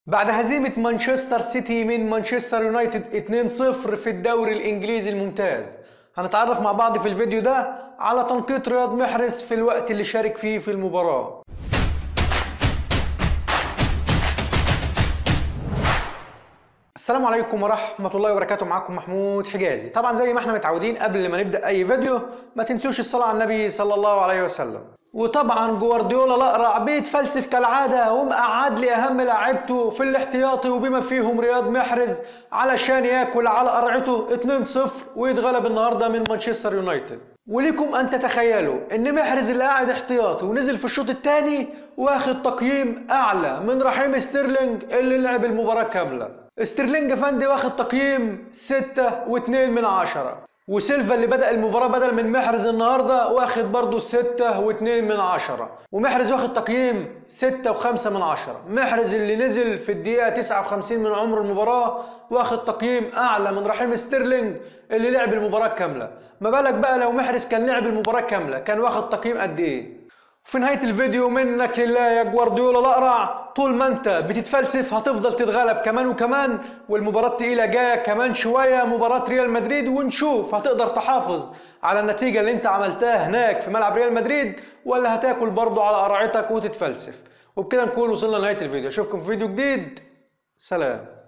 بعد هزيمة مانشستر سيتي من مانشستر يونايتد 2-0 في الدوري الإنجليزي الممتاز هنتعرف مع بعض في الفيديو ده على تنقيط رياض محرز في الوقت اللي شارك فيه في المباراة السلام عليكم ورحمة الله وبركاته معاكم محمود حجازي طبعا زي ما احنا متعودين قبل ما نبدأ أي فيديو ما تنسوش الصلاة على النبي صلى الله عليه وسلم وطبعا جوارديولا الأقرع بيتفلسف كالعادة ومقعد لي أهم لاعيبته في الاحتياطي وبما فيهم رياض محرز علشان ياكل على قرعته 2-0 ويتغلب النهارده من مانشستر يونايتد ولكم ان تتخيلوا ان محرز اللي قاعد احتياطي ونزل في الشوط الثاني واخد تقييم اعلى من رحيم ستيرلينج اللي لعب المباراه كامله ستيرلينج فاندي واخد تقييم 6 و2 من عشرة وسيلفا اللي بدأ المباراة بدل من محرز النهاردة واخد برضه 6 و2 من عشرة ومحرز واخد تقييم 6 و5 من عشرة محرز اللي نزل في الدقيقة 59 من عمر المباراة واخد تقييم أعلى من رحيم ستيرلينج اللي لعب المباراة كاملة ما بالك بقى لو محرز كان لعب المباراة كاملة كان واخد تقييم قد إيه في نهاية الفيديو منك لله يا جوارديولا الأقرع طول ما انت بتتفلسف هتفضل تتغلب كمان وكمان والمباراة التقيلة جاية كمان شوية مباراة ريال مدريد ونشوف هتقدر تحافظ على النتيجة اللي انت عملتها هناك في ملعب ريال مدريد ولا هتاكل برضه على قرعتك وتتفلسف وبكده نكون وصلنا لنهاية الفيديو اشوفكم في فيديو جديد سلام